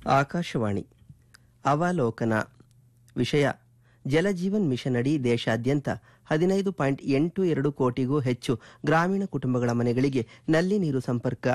ಆಕಾಶವಾಣಿ ಅವಲೋಕನ ವಿಷಯ ಜಲಜೀವನ್ ಮಿಷನ್ ಅಡಿ ದೇಶಾದ್ಯಂತ ಹದಿನೈದು ಪಾಯಿಂಟ್ ಎಂಟು ಎರಡು ಕೋಟಿಗೂ ಹೆಚ್ಚು ಗ್ರಾಮೀಣ ಕುಟುಂಬಗಳ ಮನೆಗಳಿಗೆ ನಲ್ಲಿ ನೀರು ಸಂಪರ್ಕ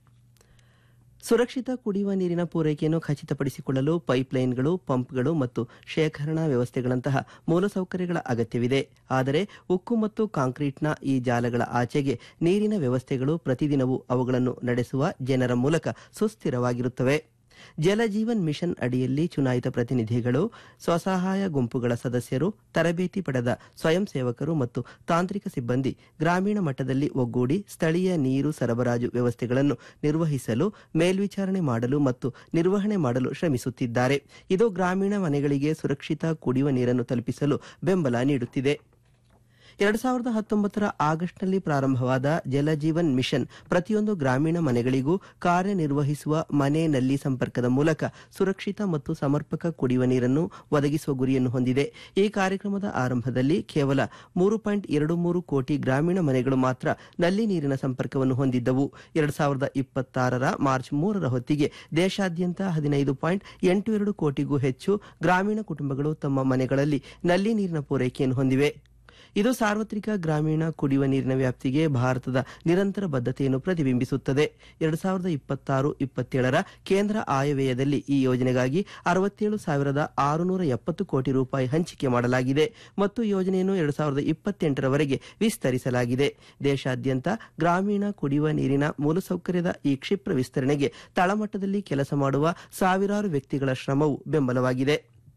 ಸುರಕ್ಷಿತ ಕುಡಿಯುವ ನೀರಿನ ಪೂರೈಕೆಯನ್ನು ಖಚಿತಪಡಿಸಿಕೊಳ್ಳಲು ಪೈಪ್ಲೈನ್ಗಳು ಪಂಪ್ಗಳು ಮತ್ತು ಶೇಖರಣಾ ವ್ಯವಸ್ಥೆಗಳಂತಹ ಮೂಲಸೌಕರ್ಯಗಳ ಅಗತ್ಯವಿದೆ ಆದರೆ ಉಕ್ಕು ಮತ್ತು ಕಾಂಕ್ರೀಟ್ನ ಈ ಜಾಲಗಳ ಆಚೆಗೆ ನೀರಿನ ವ್ಯವಸ್ಥೆಗಳು ಪ್ರತಿದಿನವೂ ಅವುಗಳನ್ನು ನಡೆಸುವ ಜನರ ಮೂಲಕ ಸುಸ್ಥಿರವಾಗಿರುತ್ತವೆ ಜಲಜೀವನ್ ಮಿಷನ್ ಅಡಿಯಲ್ಲಿ ಚುನಾಯಿತ ಪ್ರತಿನಿಧಿಗಳು ಸ್ವಸಹಾಯ ಗುಂಪುಗಳ ಸದಸ್ಯರು ತರಬೇತಿ ಪಡೆದ ಸ್ವಯಂ ಸೇವಕರು ಮತ್ತು ತಾಂತ್ರಿಕ ಸಿಬ್ಬಂದಿ ಗ್ರಾಮೀಣ ಮಟ್ಟದಲ್ಲಿ ಒಗ್ಗೂಡಿ ಸ್ಥಳೀಯ ನೀರು ಸರಬರಾಜು ವ್ಯವಸ್ಥೆಗಳನ್ನು ನಿರ್ವಹಿಸಲು ಮೇಲ್ವಿಚಾರಣೆ ಮಾಡಲು ಮತ್ತು ನಿರ್ವಹಣೆ ಮಾಡಲು ಶ್ರಮಿಸುತ್ತಿದ್ದಾರೆ ಇದು ಗ್ರಾಮೀಣ ಮನೆಗಳಿಗೆ ಸುರಕ್ಷಿತ ಕುಡಿಯುವ ನೀರನ್ನು ತಲುಪಿಸಲು ಬೆಂಬಲ ನೀಡುತ್ತಿದೆ ಎರಡು ಸಾವಿರದ ಹತ್ತೊಂಬತ್ತರ ಆಗಸ್ಟ್ನಲ್ಲಿ ಪ್ರಾರಂಭವಾದ ಜಲಜೀವನ್ ಮಿಷನ್ ಪ್ರತಿಯೊಂದು ಗ್ರಾಮೀಣ ಮನೆಗಳಿಗೂ ಕಾರ್ಯನಿರ್ವಹಿಸುವ ಮನೆ ನಲ್ಲಿ ಸಂಪರ್ಕದ ಮೂಲಕ ಸುರಕ್ಷಿತ ಮತ್ತು ಸಮರ್ಪಕ ಕುಡಿಯುವ ನೀರನ್ನು ಒದಗಿಸುವ ಗುರಿಯನ್ನು ಹೊಂದಿದೆ ಈ ಕಾರ್ಯಕ್ರಮದ ಆರಂಭದಲ್ಲಿ ಕೇವಲ ಮೂರು ಪಾಯಿಂಟ್ ಎರಡು ಮೂರು ಕೋಟಿ ಗ್ರಾಮೀಣ ಮನೆಗಳು ಮಾತ್ರ ನಲ್ಲಿ ನೀರಿನ ಸಂಪರ್ಕವನ್ನು ಹೊಂದಿದ್ದವು ಎರಡು ಸಾವಿರದ ಇಪ್ಪತ್ತಾರರ ಮಾರ್ಚ್ ಮೂರರ ಹೊತ್ತಿಗೆ ದೇಶಾದ್ಯಂತ ಹದಿನೈದು ಪಾಯಿಂಟ್ ಎಂಟು ಎರಡು ಕೋಟಿಗೂ ಹೆಚ್ಚು ಗ್ರಾಮೀಣ ಕುಟುಂಬಗಳು ತಮ್ಮ ಮನೆಗಳಲ್ಲಿ ನಲ್ಲಿ ನೀರಿನ ಪೂರೈಕೆಯನ್ನು ಹೊಂದಿವೆ ಇದು ಸಾರ್ವತ್ರಿಕ ಗ್ರಾಮೀಣ ಕುಡಿಯುವ ನೀರಿನ ವ್ಯಾಪ್ತಿಗೆ ಭಾರತದ ನಿರಂತರ ಬದ್ಧತೆಯನ್ನು ಪ್ರತಿಬಿಂಬಿಸುತ್ತದೆ ಎರಡು ಸಾವಿರದ ಇಪ್ಪತ್ತಾರು ಇಪ್ಪತ್ತೇಳರ ಕೇಂದ್ರ ಆಯವ್ಯಯದಲ್ಲಿ ಈ ಯೋಜನೆಗಾಗಿ ಅರವತ್ತೇಳು ಸಾವಿರದ ಆರುನೂರ ಎಪ್ಪತ್ತು ಕೋಟಿ ರೂಪಾಯಿ ಹಂಚಿಕೆ ಮಾಡಲಾಗಿದೆ ಮತ್ತು ಯೋಜನೆಯನ್ನು ಎರಡು ಸಾವಿರದ ಇಪ್ಪತ್ತೆಂಟರವರೆಗೆ ವಿಸ್ತರಿಸಲಾಗಿದೆ ದೇಶಾದ್ಯಂತ ಗ್ರಾಮೀಣ ಕುಡಿಯುವ ನೀರಿನ ಮೂಲಸೌಕರ್ಯದ ಈ ಕ್ಷಿಪ್ರ ವಿಸ್ತರಣೆಗೆ ತಳಮಟ್ಟದಲ್ಲಿ ಕೆಲಸ ಮಾಡುವ ಸಾವಿರಾರು ವ್ಯಕ್ತಿಗಳ ಶ್ರಮವು ಬೆಂಬಲವಾಗಿದೆ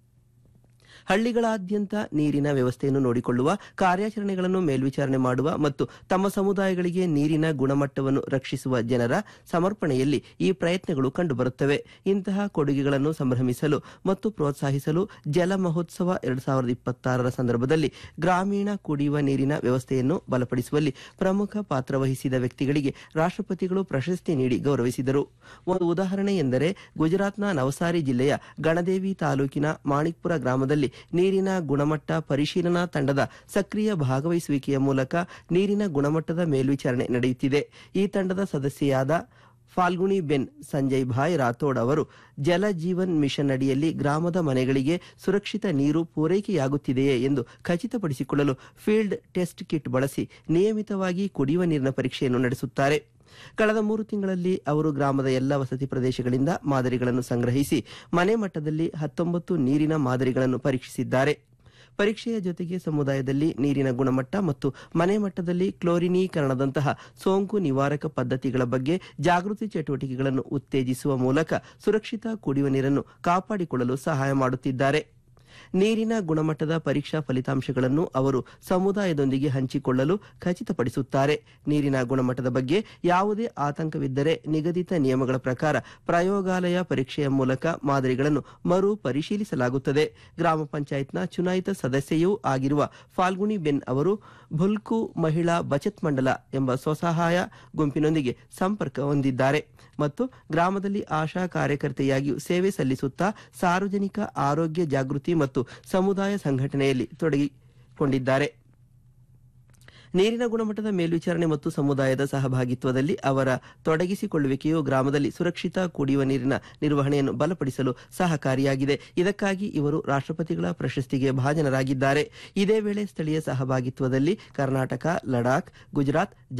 ಹಳ್ಳಿಗಳಾದ್ಯಂತ ನೀರಿನ ವ್ಯವಸ್ಥೆಯನ್ನು ನೋಡಿಕೊಳ್ಳುವ ಕಾರ್ಯಾಚರಣೆಗಳನ್ನು ಮೇಲ್ವಿಚಾರಣೆ ಮಾಡುವ ಮತ್ತು ತಮ್ಮ ಸಮುದಾಯಗಳಿಗೆ ನೀರಿನ ಗುಣಮಟ್ಟವನ್ನು ರಕ್ಷಿಸುವ ಜನರ ಸಮರ್ಪಣೆಯಲ್ಲಿ ಈ ಪ್ರಯತ್ನಗಳು ಕಂಡುಬರುತ್ತವೆ ಇಂತಹ ಕೊಡುಗೆಗಳನ್ನು ಸಂಭ್ರಮಿಸಲು ಮತ್ತು ಪ್ರೋತ್ಸಾಹಿಸಲು ಜಲ ಮಹೋತ್ಸವ ಎರಡು ಸಾವಿರದ ಇಪ್ಪತ್ತಾರರ ಸಂದರ್ಭದಲ್ಲಿ ಗ್ರಾಮೀಣ ಕುಡಿಯುವ ನೀರಿನ ವ್ಯವಸ್ಥೆಯನ್ನು ಬಲಪಡಿಸುವಲ್ಲಿ ಪ್ರಮುಖ ಪಾತ್ರ ವಹಿಸಿದ ವ್ಯಕ್ತಿಗಳಿಗೆ ರಾಷ್ಟ್ರಪತಿಗಳು ಪ್ರಶಸ್ತಿ ನೀಡಿ ಗೌರವಿಸಿದರು ಒಂದು ಉದಾಹರಣೆ ಎಂದರೆ ಗುಜರಾತ್ನ ನವಸಾರಿ ಜಿಲ್ಲೆಯ ಗಣದೇವಿ ತಾಲೂಕಿನ ಮಾಣಿಕ್ಪುರ ಗ್ರಾಮದಲ್ಲಿ ನೀರಿನ ಗುಣಮಟ್ಟ ಪರಿಶೀಲನಾ ತಂಡದ ಸಕ್ರಿಯ ಭಾಗವಹಿಸುವಿಕೆಯ ಮೂಲಕ ನೀರಿನ ಗುಣಮಟ್ಟದ ಮೇಲ್ವಿಚಾರಣೆ ನಡೆಯುತ್ತಿದೆ ಈ ತಂಡದ ಸದಸ್ಯೆಯಾದ ಫಾಲ್ಗುಣಿ ಬೆನ್ ಸಂಜಯ್ ಭಾಯ್ ರಾಥೋಡ್ ಅವರು ಜಲ ಜೀವನ್ ಮಿಷನ್ ಅಡಿಯಲ್ಲಿ ಗ್ರಾಮದ ಮನೆಗಳಿಗೆ ಸುರಕ್ಷಿತ ನೀರು ಪೂರೈಕೆಯಾಗುತ್ತಿದೆಯೇ ಎಂದು ಖಚಿತಪಡಿಸಿಕೊಳ್ಳಲು ಫೀಲ್ಡ್ ಟೆಸ್ಟ್ ಕಿಟ್ ಬಳಸಿ ನಿಯಮಿತವಾಗಿ ಕುಡಿಯುವ ನೀರಿನ ಪರೀಕ್ಷೆಯನ್ನು ನಡೆಸುತ್ತಾರೆ ಕಳೆದ ಮೂರು ತಿಂಗಳಲ್ಲಿ ಅವರು ಗ್ರಾಮದ ಎಲ್ಲ ವಸತಿ ಪ್ರದೇಶಗಳಿಂದ ಮಾದರಿಗಳನ್ನು ಸಂಗ್ರಹಿಸಿ ಮನೆ ಮಟ್ಟದಲ್ಲಿ ಹತ್ತೊಂಬತ್ತು ನೀರಿನ ಮಾದರಿಗಳನ್ನು ಪರೀಕ್ಷಿಸಿದ್ದಾರೆ ಪರೀಕ್ಷೆಯ ಜೊತೆಗೆ ಸಮುದಾಯದಲ್ಲಿ ನೀರಿನ ಗುಣಮಟ್ಟ ಮತ್ತು ಮನೆ ಮಟ್ಟದಲ್ಲಿ ಕ್ಲೋರಿನೀಕರಣದಂತಹ ಸೋಂಕು ನಿವಾರಕ ಪದ್ಧತಿಗಳ ಬಗ್ಗೆ ಜಾಗೃತಿ ಚಟುವಟಿಕೆಗಳನ್ನು ಉತ್ತೇಜಿಸುವ ಮೂಲಕ ಸುರಕ್ಷಿತ ಕುಡಿಯುವ ನೀರನ್ನು ಕಾಪಾಡಿಕೊಳ್ಳಲು ಸಹಾಯ ಮಾಡುತ್ತಿದ್ದಾರೆ ನೀರಿನ ಗುಣಮಟ್ಟದ ಪರೀಕ್ಷಾ ಫಲಿತಾಂಶಗಳನ್ನು ಅವರು ಸಮುದಾಯದೊಂದಿಗೆ ಹಂಚಿಕೊಳ್ಳಲು ಖಚಿತಪಡಿಸುತ್ತಾರೆ ನೀರಿನ ಗುಣಮಟ್ಟದ ಬಗ್ಗೆ ಯಾವುದೇ ಆತಂಕವಿದ್ದರೆ ನಿಗದಿತ ನಿಯಮಗಳ ಪ್ರಕಾರ ಪ್ರಯೋಗಾಲಯ ಪರೀಕ್ಷೆಯ ಮೂಲಕ ಮಾದರಿಗಳನ್ನು ಮರು ಪರಿಶೀಲಿಸಲಾಗುತ್ತದೆ ಗ್ರಾಮ ಪಂಚಾಯತ್ನ ಚುನಾಯಿತ ಸದಸ್ಯೆಯೂ ಆಗಿರುವ ಫಾಲ್ಗುಣಿ ಬೆನ್ ಅವರು ಭುಲ್ಕು ಮಹಿಳಾ ಬಚತ್ ಮಂಡಲ ಎಂಬ ಸ್ವಸಹಾಯ ಗುಂಪಿನೊಂದಿಗೆ ಸಂಪರ್ಕ ಹೊಂದಿದ್ದಾರೆ ಮತ್ತು ಗ್ರಾಮದಲ್ಲಿ ಆಶಾ ಕಾರ್ಯಕರ್ತೆಯಾಗಿಯೂ ಸೇವೆ ಸಲ್ಲಿಸುತ್ತಾ ಸಾರ್ವಜನಿಕ ಆರೋಗ್ಯ ಜಾಗೃತಿ ಮತ್ತು ಸಮುದಾಯ ಸಂಘಟನೆಯಲ್ಲಿ ತೊಡಗಿಕೊಂಡಿದ್ದಾರೆ ನೀರಿನ ಗುಣಮಟ್ಟದ ಮೇಲ್ವಿಚಾರಣೆ ಮತ್ತು ಸಮುದಾಯದ ಸಹಭಾಗಿತ್ವದಲ್ಲಿ ಅವರ ತೊಡಗಿಸಿಕೊಳ್ಳುವಿಕೆಯು ಗ್ರಾಮದಲ್ಲಿ ಸುರಕ್ಷಿತ ಕುಡಿಯುವ ನೀರಿನ ನಿರ್ವಹಣೆಯನ್ನು ಬಲಪಡಿಸಲು ಸಹಕಾರಿಯಾಗಿದೆ ಇದಕ್ಕಾಗಿ ಇವರು ರಾಷ್ಟ್ರಪತಿಗಳ ಪ್ರಶಸ್ತಿಗೆ ಭಾಜನರಾಗಿದ್ದಾರೆ ಇದೇ ವೇಳೆ ಸ್ಥಳೀಯ ಸಹಭಾಗಿತ್ವದಲ್ಲಿ ಕರ್ನಾಟಕ ಲಡಾಖ್ ಗುಜರಾತ್